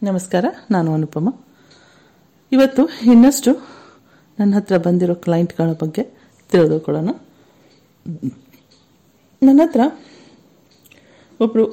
ನಮಸ್ಕಾರ ನಾನು ಅನುಪಮ ಇವತ್ತು ಇನ್ನಷ್ಟು ನನ್ನ ಹತ್ರ ಬಂದಿರೋ ಕ್ಲೈಂಟ್ಗಳ ಬಗ್ಗೆ ತಿಳಿದುಕೊಳ್ಳೋಣ ನನ್ನ ಹತ್ರ ಒಬ್ಬರು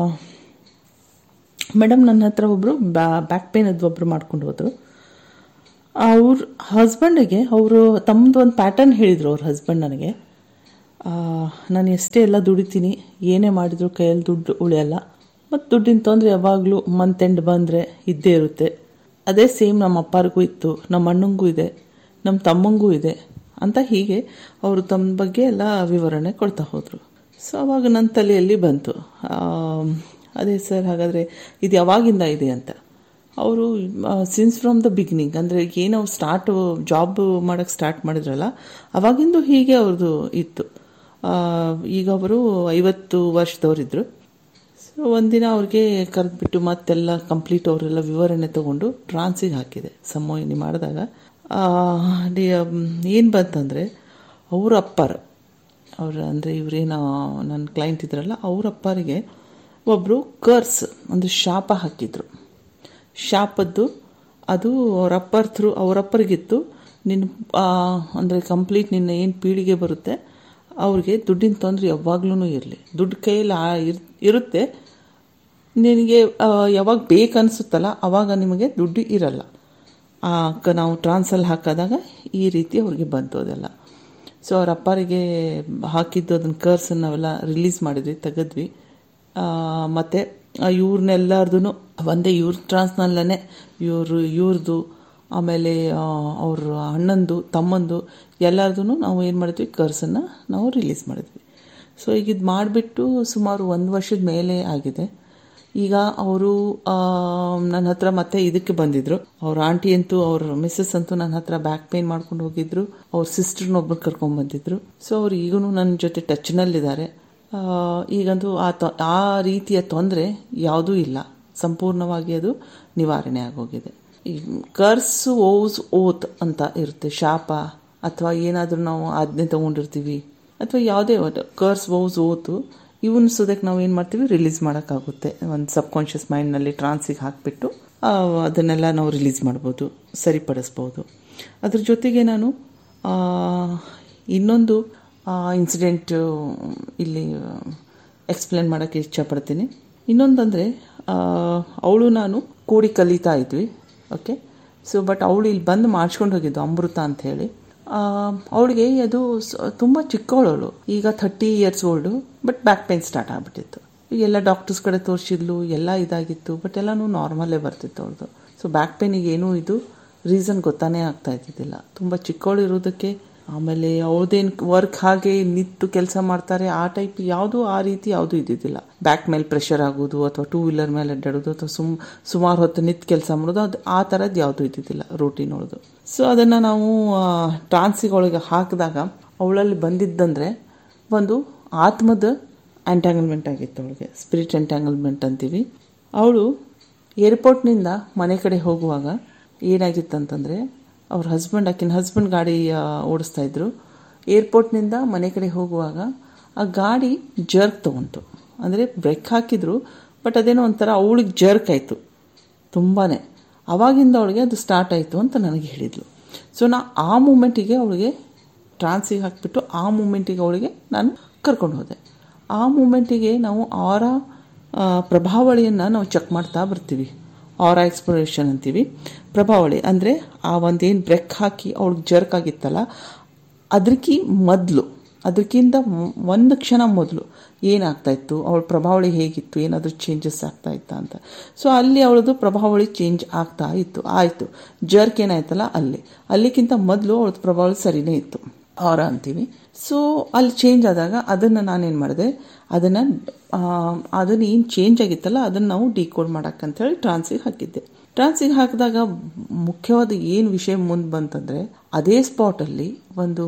ಮೇಡಮ್ ನನ್ನ ಹತ್ರ ಒಬ್ಬರು ಬ್ಯಾಕ್ ಪೇನ್ ಅದು ಒಬ್ಬರು ಮಾಡ್ಕೊಂಡು ಹೋದರು ಅವ್ರ ಹಸ್ಬೆಂಡಿಗೆ ಅವರು ತಮ್ಮದು ಒಂದು ಪ್ಯಾಟರ್ನ್ ಹೇಳಿದರು ಅವ್ರ ಹಸ್ಬೆಂಡ್ ನನಗೆ ಆ, ನಾನು ಎಷ್ಟೇ ಎಲ್ಲ ದುಡಿತೀನಿ ಏನೇ ಮಾಡಿದ್ರು ಕೈಯಲ್ಲಿ ದುಡ್ಡು ಉಳಿಯಲ್ಲ ಮತ್ತು ದುಡ್ಡಿನ ತೊಂದರೆ ಯಾವಾಗಲೂ ಮಂತ್ ಎಂಡ್ ಬಂದರೆ ಇದ್ದೇ ಇರುತ್ತೆ ಅದೇ ಸೇಮ್ ನಮ್ಮ ಅಪ್ಪರಿಗೂ ಇತ್ತು ನಮ್ಮ ಅಣ್ಣಂಗೂ ಇದೆ ನಮ್ಮ ತಮ್ಮಂಗೂ ಇದೆ ಅಂತ ಹೀಗೆ ಅವರು ತಮ್ಮ ಬಗ್ಗೆ ಎಲ್ಲ ವಿವರಣೆ ಕೊಡ್ತಾ ಹೋದರು ಸೊ ಅವಾಗ ನನ್ನ ತಲೆಯಲ್ಲಿ ಬಂತು ಆ, ಅದೇ ಸರ್ ಹಾಗಾದರೆ ಇದು ಯಾವಾಗಿಂದ ಇದೆ ಅಂತ ಅವರು ಸಿನ್ಸ್ ಫ್ರಮ್ ದ ಬಿಗಿನಿಂಗ್ ಅಂದರೆ ಏನು ಅವ್ರು ಸ್ಟಾರ್ಟ್ ಜಾಬ್ ಮಾಡೋಕ್ಕೆ ಸ್ಟಾರ್ಟ್ ಮಾಡಿದ್ರಲ್ಲ ಅವಾಗಿಂದು ಹೀಗೆ ಅವ್ರದ್ದು ಇತ್ತು ಆ, ಈಗ ಅವರು ಐವತ್ತು ವರ್ಷದವರಿದ್ದರು ಸೊ ಒಂದಿನ ಅವ್ರಿಗೆ ಕರೆದ್ಬಿಟ್ಟು ಮತ್ತೆಲ್ಲ ಕಂಪ್ಲೀಟ್ ಅವರೆಲ್ಲ ವಿವರಣೆ ತಗೊಂಡು ಟ್ರಾನ್ಸಿಗೆ ಹಾಕಿದೆ ಸಮೋಹಿನಿ ಮಾಡಿದಾಗ ಏನು ಬಂತಂದರೆ ಅವ್ರ ಅಪ್ಪರ ಅವ್ರ ಅಂದರೆ ಇವರೇನೋ ನನ್ನ ಕ್ಲೈಂಟ್ ಇದ್ರಲ್ಲ ಅವ್ರ ಅಪ್ಪರಿಗೆ ಒಬ್ಬರು ಕರ್ಸ್ ಅಂದರೆ ಶಾಪ ಹಾಕಿದ್ರು ಶಾಪದ್ದು ಅದು ಅವ್ರ ಅಪ್ಪರ್ ಥ್ರೂ ಅವ್ರ ಅಪ್ಪರಿಗಿತ್ತು ನಿನ್ನ ಅಂದರೆ ಕಂಪ್ಲೀಟ್ ನಿನ್ನ ಏನು ಪೀಳಿಗೆ ಬರುತ್ತೆ ಅವ್ರಿಗೆ ದುಡ್ಡಿನ ತೊಂದರೆ ಯಾವಾಗ್ಲೂ ಇರಲಿ ದುಡ್ಡು ಕೈಯಲ್ಲಿ ಆ ಇರ್ ಇರುತ್ತೆ ನಿನಗೆ ಆ, ಯಾವಾಗ ಬೇಕನ್ಸುತ್ತಲ್ಲ ಅವಾಗ ನಿಮಗೆ ದುಡ್ಡು ಇರಲ್ಲ ಆ, ಕ- ನಾವು ಟ್ರಾನ್ಸಲ್ಲಿ ಹಾಕಿದಾಗ ಈ ರೀತಿ ಅವ್ರಿಗೆ ಬಂತು ಅದೆಲ್ಲ ಸೊ ಅವ್ರ ಅಪ್ಪರಿಗೆ ಹಾಕಿದ್ದು ಅದನ್ನ ಕರ್ಸನ್ನು ನಾವೆಲ್ಲ ರಿಲೀಸ್ ಮಾಡಿದ್ವಿ ತೆಗೆದ್ವಿ ಆ, ಮತ್ತೆ ಇವ್ರನ್ನೆಲ್ಲಾರ್ದು ಒಂದೇ ಇವ್ರ ಟ್ರಾನ್ಸ್ನಲ್ಲೇ ಇವರು ಇವ್ರದ್ದು ಆಮೇಲೆ ಆ, ಅವ್ರ ಅಣ್ಣಂದು ತಮ್ಮಂದು ಎಲ್ಲರದು ನಾವು ಏನು ಮಾಡಿದ್ವಿ ಕರ್ಸನ್ನು ನಾವು ರಿಲೀಸ್ ಮಾಡಿದ್ವಿ ಸೊ ಈಗ ಇದು ಮಾಡಿಬಿಟ್ಟು ಸುಮಾರು ಒಂದು ವರ್ಷದ ಮೇಲೆ ಆಗಿದೆ ಈಗ ಅವರು ನನ್ನ ಹತ್ರ ಮತ್ತೆ ಇದಕ್ಕೆ ಬಂದಿದ್ರು ಅವ್ರ ಆಂಟಿ ಅಂತೂ ಅವ್ರ ಮಿಸ್ಸಸ್ ಅಂತೂ ನನ್ನ ಹತ್ರ ಬ್ಯಾಕ್ ಪೇನ್ ಮಾಡ್ಕೊಂಡು ಹೋಗಿದ್ರು ಅವ್ರ ಸಿಸ್ಟರ್ನೊಬ್ರು ಕರ್ಕೊಂಡ್ ಬಂದಿದ್ರು ಸೊ ಅವ್ರು ಈಗೂ ನನ್ನ ಜೊತೆ ಟಚ್ನಲ್ಲಿದ್ದಾರೆ ಆ, ಈಗಂತೂ ಆ ತೊ ಆ ರೀತಿಯ ತೊಂದರೆ ಯಾವುದೂ ಇಲ್ಲ ಸಂಪೂರ್ಣವಾಗಿ ಅದು ನಿವಾರಣೆ ಆಗೋಗಿದೆ ಈ ಕರ್ಸ್ ಓಸ್ ಓತ್ ಅಂತ ಇರುತ್ತೆ ಶಾಪ ಅಥವಾ ಏನಾದರೂ ನಾವು ಆಜ್ಞೆ ತಗೊಂಡಿರ್ತೀವಿ ಅಥವಾ ಯಾವುದೇ ಕರ್ಸ್ ಓಸ್ ಓತು ಇವನ್ ಸುದಕ್ಕೆ ನಾವು ಏನು ಮಾಡ್ತೀವಿ ರಿಲೀಸ್ ಮಾಡೋಕ್ಕಾಗುತ್ತೆ ಒಂದು ಸಬ್ ಕಾನ್ಷಿಯಸ್ ಮೈಂಡ್ನಲ್ಲಿ ಟ್ರಾನ್ಸಿಗೆ ಹಾಕಿಬಿಟ್ಟು ಅದನ್ನೆಲ್ಲ ನಾವು ರಿಲೀಸ್ ಮಾಡ್ಬೋದು ಸರಿಪಡಿಸ್ಬೋದು ಅದ್ರ ಜೊತೆಗೆ ನಾನು ಆ, ಇನ್ನೊಂದು ಇನ್ಸಿಡೆಂಟ್ ಇಲ್ಲಿ ಎಕ್ಸ್ಪ್ಲೇನ್ ಮಾಡೋಕ್ಕೆ ಇಷ್ಟಪಡ್ತೀನಿ ಇನ್ನೊಂದಂದರೆ ಅವಳು ನಾನು ಕೂಡಿ ಕಲಿತಾ ಇದ್ವಿ ಓಕೆ ಸೊ ಬಟ್ ಅವಳು ಇಲ್ಲಿ ಬಂದು ಮಾಡಿಸ್ಕೊಂಡು ಹೋಗಿದ್ದು ಅಮೃತ ಅಂತ ಹೇಳಿ ಅವಳಿಗೆ ಅದು ಸ- ತುಂಬ ಚಿಕ್ಕವಳವಳು ಈಗ thirty years old but back pain start ಆಗ್ಬಿಟ್ಟಿತ್ತು ಎಲ್ಲ ಡಾಕ್ಟರ್ಸ್ ಕಡೆ ತೋರಿಸಿದ್ಲು ಎಲ್ಲ ಇದಾಗಿತ್ತು ಬಟ್ ಎಲ್ಲನೂ ನಾರ್ಮಲ್ಲೇ ಬರ್ತಿತ್ತು ಅವ್ರದ್ದು ಸೊ ಬ್ಯಾಕ್ ಪೇನಿಗೆ ಏನೂ ಇದು ರೀಸನ್ ಗೊತ್ತಾನೇ ಆಗ್ತಾ ಇದ್ದಿದ್ದಿಲ್ಲ ತುಂಬ ಚಿಕ್ಕವಳು ಇರೋದಕ್ಕೆ ಆಮೇಲೆ ಅವ್ರದ್ದೇನು ವರ್ಕ್ ಹಾಗೆ ನಿಂತು ಕೆಲಸ ಮಾಡ್ತಾರೆ ಆ ಟೈಪ್ ಯಾವುದು ಆ ರೀತಿ ಯಾವುದು ಇದ್ದಿದ್ದಿಲ್ಲ ಬ್ಯಾಕ್ ಮೇಲೆ ಪ್ರೆಷರ್ ಆಗೋದು ಅಥವಾ ಟೂ ವೀಲರ್ ಮೇಲೆ ಅಡ್ಡಾಡೋದು ಅಥವಾ ಸುಮ್ ಸುಮಾರು ಹೊತ್ತು ನಿಂತು ಕೆಲಸ ಮಾಡೋದು ಅದು ಆ ಥರದ್ದು ಯಾವುದು ಇದ್ದಿದ್ದಿಲ್ಲ ರೂಟೀನ್ ಒಳದು ಸೊ ಅದನ್ನು ನಾವು ಟ್ರಾನ್ಸಿಗೊಳಗೆ ಹಾಕಿದಾಗ ಅವಳಲ್ಲಿ ಬಂದಿದ್ದಂದರೆ ಒಂದು ಆತ್ಮದ ಎಂಟ್ಯಾಂಗಲ್ಮೆಂಟ್ ಆಗಿತ್ತು ಅವಳಿಗೆ ಸ್ಪಿರಿಟ್ ಎಂಟ್ಯಾಂಗಲ್ಮೆಂಟ್ ಅಂತೀವಿ ಅವಳು ಏರ್ಪೋರ್ಟ್ನಿಂದ ಮನೆ ಕಡೆ ಹೋಗುವಾಗ ಏನಾಗಿತ್ತಂತಂದರೆ ಅವ್ರ ಹಸ್ಬೆಂಡ್ ಆಕಿನ ಹಸ್ಬೆಂಡ್ ಗಾಡಿ ಆ, ಓಡಿಸ್ತಾ ಇದ್ರು ಏರ್ಪೋರ್ಟ್ನಿಂದ ಮನೆ ಕಡೆ ಹೋಗುವಾಗ ಆ ಗಾಡಿ ಜರ್ಕ್ ತಗೊಂತು ಅಂದರೆ ಬ್ರೇಕ್ ಹಾಕಿದ್ರು ಬಟ್ ಅದೇನೋ ಒಂಥರ ಅವಳಿಗೆ ಜರ್ಕ್ ಆಯಿತು ತುಂಬಾ ಅವಾಗಿಂದ ಅವಳಿಗೆ ಅದು ಸ್ಟಾರ್ಟ್ ಆಯಿತು ಅಂತ ನನಗೆ ಹೇಳಿದ್ಲು ಸೊ ನಾ ಆ ಮೂಮೆಂಟಿಗೆ ಅವಳಿಗೆ ಟ್ರಾನ್ಸಿಗೆ ಹಾಕಿಬಿಟ್ಟು ಆ ಮೂಮೆಂಟಿಗೆ ಅವಳಿಗೆ ನಾನು ಕರ್ಕೊಂಡು ಹೋದೆ ಆ ಮೂಮೆಂಟಿಗೆ ನಾವು ಆರ ಪ್ರಭಾವಳಿಯನ್ನು ನಾವು ಚೆಕ್ ಮಾಡ್ತಾ ಬರ್ತೀವಿ ಆರ ಎಕ್ಸ್ಪ್ಲೋರೇಷನ್ ಅಂತೀವಿ ಪ್ರಭಾವಳಿ ಅಂದರೆ ಆ ಒಂದೇನು ಬ್ರೆಕ್ ಹಾಕಿ ಅವಳಿಗೆ ಜರ್ಕ್ ಆಗಿತ್ತಲ್ಲ ಅದಕ್ಕೆ ಮೊದಲು ಅದಕ್ಕಿಂತ ಮ್- ಒಂದು ಕ್ಷಣ ಮೊದಲು ಏನಾಗ್ತಾ ಇತ್ತು ಅವಳ ಪ್ರಭಾವಳಿ ಹೇಗಿತ್ತು ಏನಾದರೂ ಚೇಂಜಸ್ ಆಗ್ತಾ ಇತ್ತಾ ಅಂತ ಸೊ ಅಲ್ಲಿ ಅವಳದು ಪ್ರಭಾವಳಿ ಚೇಂಜ್ ಆಗ್ತಾ ಇತ್ತು ಆಯಿತು ಜರ್ಕ್ ಏನಾಯ್ತಲ್ಲ ಅಲ್ಲಿ ಅಲ್ಲಿಗಿಂತ ಮೊದಲು ಅವಳದು ಪ್ರಭಾವಳಿ ಸರಿನೇ ಇತ್ತು ಆರ ಅಂತೀವಿ ಸೊ ಅಲ್ಲಿ ಚೇಂಜ್ ಆದಾಗ ಅದನ್ನು ನಾನೇನು ಮಾಡಿದೆ ಅದನ್ನು ಅದನ್ನು ಏನು ಚೇಂಜ್ ಆಗಿತ್ತಲ್ಲ ಅದನ್ನು ನಾವು ಡಿಕೋಡ್ ಹೇಳಿ ಟ್ರಾನ್ಸಿಗೆ ಹಾಕಿದ್ದೆ ಟ್ರಾನ್ಸಿಗೆ ಹಾಕಿದಾಗ ಮುಖ್ಯವಾದ ಏನು ವಿಷಯ ಮುಂದೆ ಬಂತಂದರೆ ಅದೇ ಸ್ಪಾಟಲ್ಲಿ ಒಂದು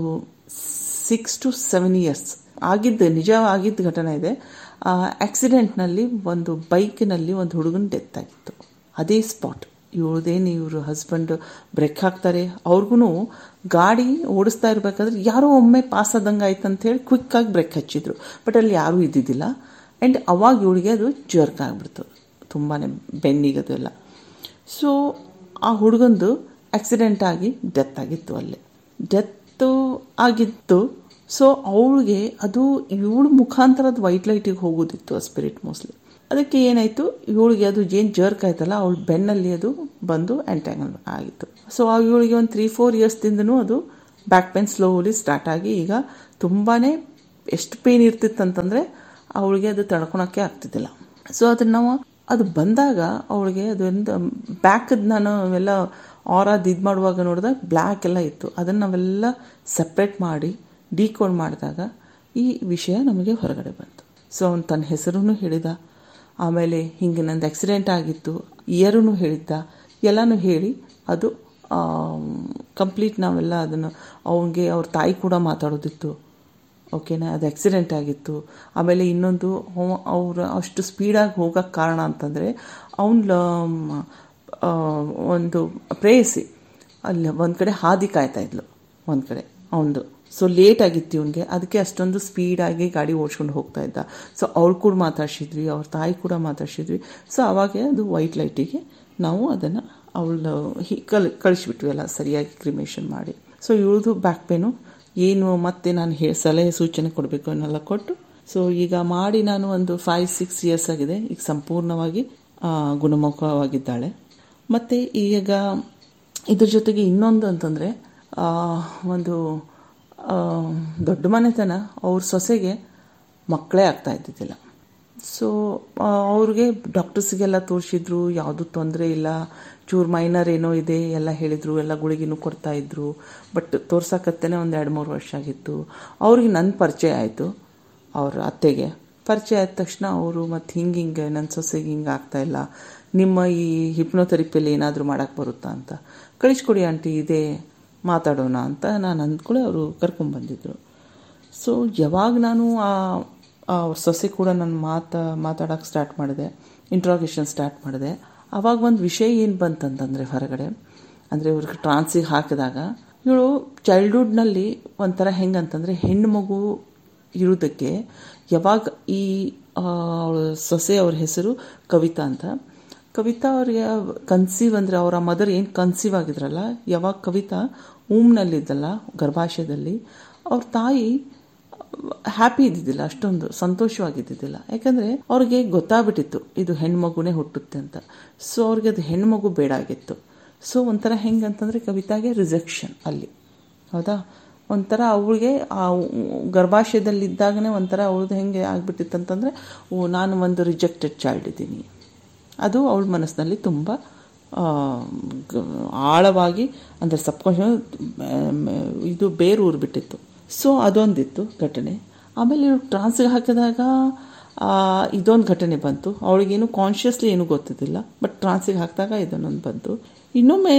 ಸಿಕ್ಸ್ ಟು ಸೆವೆನ್ ಇಯರ್ಸ್ ಆಗಿದ್ದು ನಿಜ ಆಗಿದ್ದ ಘಟನೆ ಇದೆ ಆಕ್ಸಿಡೆಂಟ್ನಲ್ಲಿ ಒಂದು ಬೈಕ್ನಲ್ಲಿ ಒಂದು ಹುಡುಗನ ಡೆತ್ ಆಗಿತ್ತು ಅದೇ ಸ್ಪಾಟ್ ಇವ್ರದೇನು ಇವರು ಹಸ್ಬೆಂಡ್ ಬ್ರೇಕ್ ಹಾಕ್ತಾರೆ ಅವ್ರಿಗೂ ಗಾಡಿ ಓಡಿಸ್ತಾ ಇರಬೇಕಾದ್ರೆ ಯಾರೋ ಒಮ್ಮೆ ಪಾಸ್ ಆದಂಗೆ ಆಯ್ತು ಅಂತ ಹೇಳಿ ಕ್ವಿಕ್ಕಾಗಿ ಬ್ರೇಕ್ ಹಚ್ಚಿದ್ರು ಬಟ್ ಅಲ್ಲಿ ಯಾರೂ ಇದ್ದಿದ್ದಿಲ್ಲ ಆ್ಯಂಡ್ ಅವಾಗ ಇವಳಿಗೆ ಅದು ಜರ್ಕ್ ಆಗಿಬಿಡ್ತು ತುಂಬಾ ಬೆನ್ನಿಗೆ ಅದೆಲ್ಲ ಸೊ ಆ ಹುಡುಗಂದು ಆಕ್ಸಿಡೆಂಟ್ ಆಗಿ ಡೆತ್ ಆಗಿತ್ತು ಅಲ್ಲೇ ಡೆತ್ತು ಆಗಿತ್ತು ಸೊ ಅವಳಿಗೆ ಅದು ಇವಳು ಮುಖಾಂತರದ ವೈಟ್ ಲೈಟಿಗೆ ಹೋಗೋದಿತ್ತು ಆ ಸ್ಪಿರಿಟ್ ಮೋಸ್ಟ್ಲಿ ಅದಕ್ಕೆ ಏನಾಯಿತು ಇವಳಿಗೆ ಅದು ಏನು ಜರ್ಕ್ ಆಯ್ತಲ್ಲ ಅವಳ ಬೆನ್ನಲ್ಲಿ ಅದು ಬಂದು ಎಂಟ್ಯಾಂಗಲ್ ಆಗಿತ್ತು ಸೊ ಇವಳಿಗೆ ಒಂದು ತ್ರೀ ಫೋರ್ ಇಯರ್ಸ್ದಿಂದನೂ ಅದು ಬ್ಯಾಕ್ ಪೇನ್ ಸ್ಲೋಲಿ ಸ್ಟಾರ್ಟ್ ಆಗಿ ಈಗ ತುಂಬಾ ಎಷ್ಟು ಪೇನ್ ಇರ್ತಿತ್ತು ಅಂತಂದರೆ ಅವಳಿಗೆ ಅದು ತಡ್ಕೊಳಕ್ಕೆ ಆಗ್ತಿದ್ದಿಲ್ಲ ಸೊ ಅದನ್ನ ನಾವು ಅದು ಬಂದಾಗ ಅವಳಿಗೆ ಅದೊಂದು ಬ್ಯಾಕದ ನಾನು ಎಲ್ಲ ಆರಾದ್ ಇದು ಮಾಡುವಾಗ ನೋಡಿದಾಗ ಬ್ಲ್ಯಾಕ್ ಎಲ್ಲ ಇತ್ತು ಅದನ್ನು ನಾವೆಲ್ಲ ಸಪ್ರೇಟ್ ಮಾಡಿ ಡಿಕೋಡ್ ಮಾಡಿದಾಗ ಈ ವಿಷಯ ನಮಗೆ ಹೊರಗಡೆ ಬಂತು ಸೊ ಅವನು ತನ್ನ ಹೆಸರೂ ಹೇಳಿದ ಆಮೇಲೆ ಹಿಂಗೆ ನಂದು ಆಕ್ಸಿಡೆಂಟ್ ಆಗಿತ್ತು ಇಯರೂ ಹೇಳಿದ್ದ ಎಲ್ಲನೂ ಹೇಳಿ ಅದು ಕಂಪ್ಲೀಟ್ ನಾವೆಲ್ಲ ಅದನ್ನು ಅವನಿಗೆ ಅವ್ರ ತಾಯಿ ಕೂಡ ಮಾತಾಡೋದಿತ್ತು ಓಕೆನಾ ಅದು ಆಕ್ಸಿಡೆಂಟ್ ಆಗಿತ್ತು ಆಮೇಲೆ ಇನ್ನೊಂದು ಅವರು ಅಷ್ಟು ಸ್ಪೀಡಾಗಿ ಹೋಗೋಕ್ಕೆ ಕಾರಣ ಅಂತಂದರೆ ಅವನ ಒಂದು ಪ್ರೇಯಸಿ ಅಲ್ಲಿ ಒಂದು ಕಡೆ ಹಾದಿ ಕಾಯ್ತಾ ಇದ್ಲು ಒಂದು ಕಡೆ ಅವನದು ಸೊ ಲೇಟ್ ಆಗಿತ್ತು ಇವನಿಗೆ ಅದಕ್ಕೆ ಅಷ್ಟೊಂದು ಸ್ಪೀಡಾಗಿ ಗಾಡಿ ಓಡಿಸ್ಕೊಂಡು ಹೋಗ್ತಾ ಇದ್ದ ಸೊ ಅವ್ರು ಕೂಡ ಮಾತಾಡ್ಸಿದ್ವಿ ಅವ್ರ ತಾಯಿ ಕೂಡ ಮಾತಾಡ್ಸಿದ್ವಿ ಸೊ ಅವಾಗ ಅದು ವೈಟ್ ಲೈಟಿಗೆ ನಾವು ಅದನ್ನು ಅವಳು ಹಿ ಕಲ್ ಕಳಿಸ್ಬಿಟ್ವಿ ಎಲ್ಲ ಸರಿಯಾಗಿ ಕ್ರಿಮೇಷನ್ ಮಾಡಿ ಸೊ ಇವಳದು ಬ್ಯಾಕ್ ಪೇನು ಏನು ಮತ್ತೆ ನಾನು ಹೇ ಸಲಹೆ ಸೂಚನೆ ಕೊಡಬೇಕು ಅನ್ನೆಲ್ಲ ಕೊಟ್ಟು ಸೊ ಈಗ ಮಾಡಿ ನಾನು ಒಂದು ಫೈವ್ ಸಿಕ್ಸ್ ಇಯರ್ಸ್ ಆಗಿದೆ ಈಗ ಸಂಪೂರ್ಣವಾಗಿ ಗುಣಮುಖವಾಗಿದ್ದಾಳೆ ಮತ್ತು ಈಗ ಇದ್ರ ಜೊತೆಗೆ ಇನ್ನೊಂದು ಅಂತಂದರೆ ಒಂದು ದೊಡ್ಡ ಮನೆತನ ಅವ್ರ ಸೊಸೆಗೆ ಮಕ್ಕಳೇ ಆಗ್ತಾ ಇದ್ದಿದ್ದಿಲ್ಲ ಸೊ ಅವ್ರಿಗೆ ಡಾಕ್ಟರ್ಸ್ಗೆಲ್ಲ ತೋರಿಸಿದ್ರು ಯಾವುದೂ ತೊಂದರೆ ಇಲ್ಲ ಚೂರು ಮೈನರ್ ಏನೋ ಇದೆ ಎಲ್ಲ ಹೇಳಿದರು ಎಲ್ಲ ಗುಳಿಗೆನೂ ಕೊಡ್ತಾ ಇದ್ರು ಬಟ್ ತೋರ್ಸಕತ್ತೇನೆ ಒಂದು ಎರಡು ಮೂರು ವರ್ಷ ಆಗಿತ್ತು ಅವ್ರಿಗೆ ನನ್ನ ಪರಿಚಯ ಆಯಿತು ಅವ್ರ ಅತ್ತೆಗೆ ಪರಿಚಯ ಆದ ತಕ್ಷಣ ಅವರು ಮತ್ತು ಹಿಂಗೆ ಹಿಂಗೆ ನನ್ನ ಸೊಸೆಗೆ ಹಿಂಗೆ ಆಗ್ತಾ ಇಲ್ಲ ನಿಮ್ಮ ಈ ಹಿಪ್ನೋಥೆರಪಿಯಲ್ಲಿ ಏನಾದರೂ ಮಾಡೋಕ್ಕೆ ಬರುತ್ತಾ ಅಂತ ಕಳಿಸ್ಕೊಡಿ ಆಂಟಿ ಇದೆ ಮಾತಾಡೋಣ ಅಂತ ನಾನು ಅಂದ್ಕೊಳ್ಳಿ ಅವರು ಕರ್ಕೊಂಡ್ಬಂದಿದ್ರು ಸೊ ಯಾವಾಗ ನಾನು ಆ ಅವ್ರ ಸೊಸೆ ಕೂಡ ನಾನು ಮಾತಾ ಮಾತಾಡೋಕ್ಕೆ ಸ್ಟಾರ್ಟ್ ಮಾಡಿದೆ ಇಂಟ್ರಾಗೇಷನ್ ಸ್ಟಾರ್ಟ್ ಮಾಡಿದೆ ಆವಾಗ ಒಂದು ವಿಷಯ ಏನು ಬಂತಂತಂದರೆ ಹೊರಗಡೆ ಅಂದರೆ ಇವ್ರಿಗೆ ಟ್ರಾನ್ಸಿಗೆ ಹಾಕಿದಾಗ ಇವಳು ಚೈಲ್ಡ್ಹುಡ್ನಲ್ಲಿ ಒಂಥರ ಹೆಂಗಂತಂದರೆ ಹೆಣ್ಣು ಮಗು ಇರೋದಕ್ಕೆ ಯಾವಾಗ ಈ ಅವಳ ಸೊಸೆ ಅವ್ರ ಹೆಸರು ಕವಿತಾ ಅಂತ ಕವಿತಾ ಅವ್ರಿಗೆ ಕನ್ಸೀವ್ ಅಂದರೆ ಅವರ ಮದರ್ ಏನು ಕನ್ಸೀವ್ ಆಗಿದ್ರಲ್ಲ ಯಾವಾಗ ಕವಿತಾ ಊಮ್ನಲ್ಲಿದ್ದಲ್ಲ ಗರ್ಭಾಶಯದಲ್ಲಿ ಅವ್ರ ತಾಯಿ ಹ್ಯಾಪಿ ಇದ್ದಿದ್ದಿಲ್ಲ ಅಷ್ಟೊಂದು ಸಂತೋಷವಾಗಿದ್ದಿದ್ದಿಲ್ಲ ಯಾಕಂದರೆ ಅವ್ರಿಗೆ ಗೊತ್ತಾಗ್ಬಿಟ್ಟಿತ್ತು ಇದು ಹೆಣ್ಮಗುನೇ ಹುಟ್ಟುತ್ತೆ ಅಂತ ಸೊ ಅವ್ರಿಗೆ ಅದು ಹೆಣ್ಮಗು ಬೇಡ ಆಗಿತ್ತು ಸೊ ಒಂಥರ ಹೆಂಗಂತಂದರೆ ಕವಿತಾಗೆ ರಿಜೆಕ್ಷನ್ ಅಲ್ಲಿ ಹೌದಾ ಒಂಥರ ಅವಳಿಗೆ ಆ ಗರ್ಭಾಶಯದಲ್ಲಿದ್ದಾಗನೇ ಒಂಥರ ಅವಳದು ಹೆಂಗೆ ಆಗ್ಬಿಟ್ಟಿತ್ತು ಅಂತಂದರೆ ಓ ನಾನು ಒಂದು ರಿಜೆಕ್ಟೆಡ್ ಚೈಲ್ಡ್ ಇದ್ದೀನಿ ಅದು ಅವಳ ಮನಸ್ಸಿನಲ್ಲಿ ತುಂಬ ಆಳವಾಗಿ ಅಂದರೆ ಸಬ್ಕಾನ್ಷಿಯಸ್ ಇದು ಬೇರೂರು ಬಿಟ್ಟಿತ್ತು ಸೊ ಅದೊಂದಿತ್ತು ಘಟನೆ ಆಮೇಲೆ ಇವ್ರು ಟ್ರಾನ್ಸ್ಗೆ ಹಾಕಿದಾಗ ಇದೊಂದು ಘಟನೆ ಬಂತು ಅವಳಿಗೇನು ಕಾನ್ಷಿಯಸ್ಲಿ ಏನೂ ಗೊತ್ತಿದ್ದಿಲ್ಲ ಬಟ್ ಟ್ರಾನ್ಸಿಗೆ ಹಾಕಿದಾಗ ಇದನ್ನೊಂದು ಬಂತು ಇನ್ನೊಮ್ಮೆ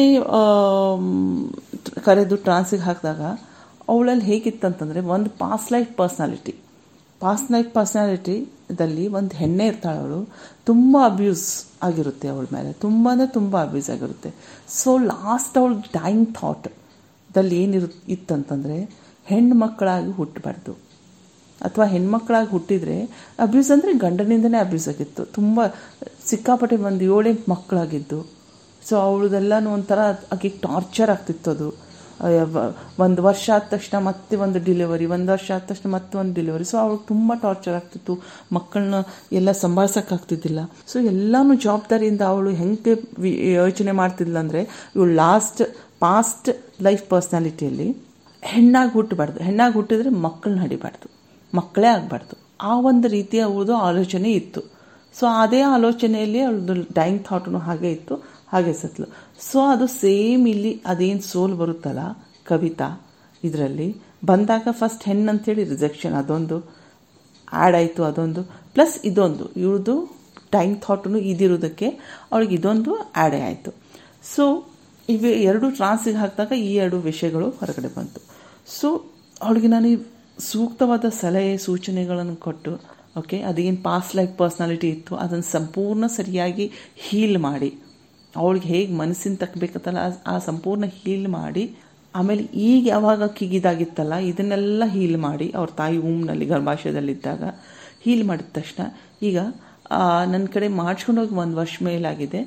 ಕರೆದು ಟ್ರಾನ್ಸಿಗೆ ಹಾಕಿದಾಗ ಅವಳಲ್ಲಿ ಹೇಗಿತ್ತಂತಂದರೆ ಒಂದು past life personality past life ಪರ್ಸ್ನಾಲಿಟಿದಲ್ಲಿ ಒಂದು ಹೆಣ್ಣೆ ಇರ್ತಾಳೆ ಅವಳು ತುಂಬ ಅಬ್ಯೂಸ್ ಆಗಿರುತ್ತೆ ಅವಳ ಮೇಲೆ ತುಂಬ ಅಂದರೆ ತುಂಬ ಅಬ್ಯೂಸ್ ಆಗಿರುತ್ತೆ ಸೊ ಲಾಸ್ಟ್ ಅವಳು ಡೈಯಿಂಗ್ ಥಾಟ್ದಲ್ಲಿ ಏನಿರು ಇತ್ತಂತಂದರೆ ಹೆಣ್ಣು ಮಕ್ಕಳಾಗಿ ಹುಟ್ಟಬಾರ್ದು ಅಥವಾ ಹೆಣ್ಮಕ್ಳಾಗಿ ಹುಟ್ಟಿದರೆ ಅಬ್ಯೂಸ್ ಅಂದರೆ ಗಂಡನಿಂದನೇ ಅಬ್ಯೂಸ್ ಆಗಿತ್ತು ತುಂಬ ಸಿಕ್ಕಾಪಟ್ಟೆ ಒಂದು ಏಳೆಂಟು ಮಕ್ಕಳಾಗಿದ್ದು ಸೊ ಅವಳದೆಲ್ಲನೂ ಒಂಥರ ಆಕೆ ಟಾರ್ಚರ್ ಆಗ್ತಿತ್ತು ಅದು ಒಂದು ವರ್ಷ ಆದ ತಕ್ಷಣ ಮತ್ತೆ ಒಂದು ಡಿಲಿವರಿ ಒಂದು ವರ್ಷ ಆದ ತಕ್ಷಣ ಮತ್ತೆ ಒಂದು ಡಿಲಿವರಿ ಸೊ ಅವಳಿಗೆ ತುಂಬ ಟಾರ್ಚರ್ ಆಗ್ತಿತ್ತು ಮಕ್ಕಳನ್ನ ಎಲ್ಲ ಸಂಭಾಳಿಸೋಕ್ಕಾಗ್ತಿದ್ದಿಲ್ಲ ಸೊ ಎಲ್ಲನೂ ಜವಾಬ್ದಾರಿಯಿಂದ ಅವಳು ಹೆಂಗೆ ಯೋಚನೆ ಮಾಡ್ತಿದ್ಲ ಅಂದರೆ ಇವಳು ಲಾಸ್ಟ್ ಪಾಸ್ಟ್ ಲೈಫ್ ಪರ್ಸ್ನಾಲಿಟಿಯಲ್ಲಿ ಹೆಣ್ಣಾಗಿ ಹುಟ್ಟಬಾರ್ದು ಹೆಣ್ಣಾಗಿ ಹುಟ್ಟಿದ್ರೆ ಮಕ್ಕಳನ್ನ ಹಡಿಬಾರ್ದು ಮಕ್ಕಳೇ ಆಗಬಾರ್ದು ಆ ಒಂದು ರೀತಿಯ ಅವಳದು ಆಲೋಚನೆ ಇತ್ತು ಸೊ ಅದೇ ಆಲೋಚನೆಯಲ್ಲಿ ಅವಳದು ಡೈಯಿಂಗ್ ಥಾಟ್ನು ಹಾಗೆ ಇತ್ತು ಹಾಗೆ ಸತ್ಲು ಸೊ ಅದು ಸೇಮ್ ಇಲ್ಲಿ ಅದೇನು ಸೋಲ್ ಬರುತ್ತಲ್ಲ ಕವಿತಾ ಇದರಲ್ಲಿ ಬಂದಾಗ ಫಸ್ಟ್ ಹೆಣ್ಣು ಅಂತೇಳಿ ರಿಜೆಕ್ಷನ್ ಅದೊಂದು ಆ್ಯಡ್ ಆಯಿತು ಅದೊಂದು ಪ್ಲಸ್ ಇದೊಂದು ಇವ್ರದ್ದು ಟೈಮ್ ಥಾಟ್ನು ಇದಿರೋದಕ್ಕೆ ಅವಳಿಗೆ ಇದೊಂದು ಆ್ಯಡೇ ಆಯಿತು ಸೊ ಇವೆ ಎರಡು ಟ್ರಾನ್ಸಿಗೆ ಹಾಕಿದಾಗ ಈ ಎರಡು ವಿಷಯಗಳು ಹೊರಗಡೆ ಬಂತು ಸೊ ಅವಳಿಗೆ ನಾನು ಸೂಕ್ತವಾದ ಸಲಹೆ ಸೂಚನೆಗಳನ್ನು ಕೊಟ್ಟು ಓಕೆ ಅದೇನು ಪಾಸ್ಟ್ ಲೈಫ್ ಪರ್ಸ್ನಾಲಿಟಿ ಇತ್ತು ಅದನ್ನು ಸಂಪೂರ್ಣ ಸರಿಯಾಗಿ ಹೀಲ್ ಮಾಡಿ ಅವಳಿಗೆ ಹೇಗೆ ಮನಸ್ಸಿನ ತಕ್ಕಬೇಕತ್ತಲ್ಲ ಆ ಸಂಪೂರ್ಣ ಹೀಲ್ ಮಾಡಿ ಆಮೇಲೆ ಈಗ ಯಾವಾಗ ಕಿಗಿದಾಗಿತ್ತಲ್ಲ ಇದನ್ನೆಲ್ಲ ಹೀಲ್ ಮಾಡಿ ಅವ್ರ ತಾಯಿ ಊಮ್ನಲ್ಲಿ ಗರ್ಭಾಶಯದಲ್ಲಿದ್ದಾಗ ಹೀಲ್ ಮಾಡಿದ ತಕ್ಷಣ ಈಗ ನನ್ನ ಕಡೆ ಮಾಡಿಸ್ಕೊಂಡೋಗಿ ಒಂದು ವರ್ಷ ಮೇಲಾಗಿದೆ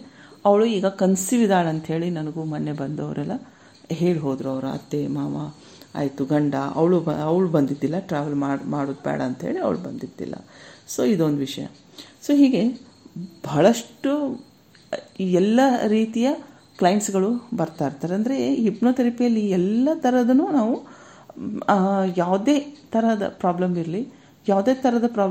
ಅವಳು ಈಗ ಕನ್ಸೀವ್ ಇದ್ದಾಳೆ ಅಂಥೇಳಿ ನನಗೂ ಮೊನ್ನೆ ಬಂದವರೆಲ್ಲ ಹೇಳಿ ಹೋದರು ಅವರ ಅತ್ತೆ ಮಾವ ಆಯಿತು ಗಂಡ ಅವಳು ಬ ಅವಳು ಬಂದಿದ್ದಿಲ್ಲ ಟ್ರಾವೆಲ್ ಮಾಡಿ ಮಾಡೋದು ಬೇಡ ಅಂಥೇಳಿ ಅವಳು ಬಂದಿದ್ದಿಲ್ಲ ಸೊ ಇದೊಂದು ವಿಷಯ ಸೊ ಹೀಗೆ ಬಹಳಷ್ಟು ಎಲ್ಲ ರೀತಿಯ ಕ್ಲೈಂಟ್ಸ್ಗಳು ಬರ್ತಾ ಇರ್ತಾರೆ ಅಂದರೆ ಹಿಪ್ನೋಥೆರಪಿಯಲ್ಲಿ ಎಲ್ಲ ಥರದೂ ನಾವು ಯಾವುದೇ ಥರದ ಪ್ರಾಬ್ಲಮ್ ಇರಲಿ ಯಾವುದೇ ಥರದ ಪ್ರಾಬ್ಲಮ್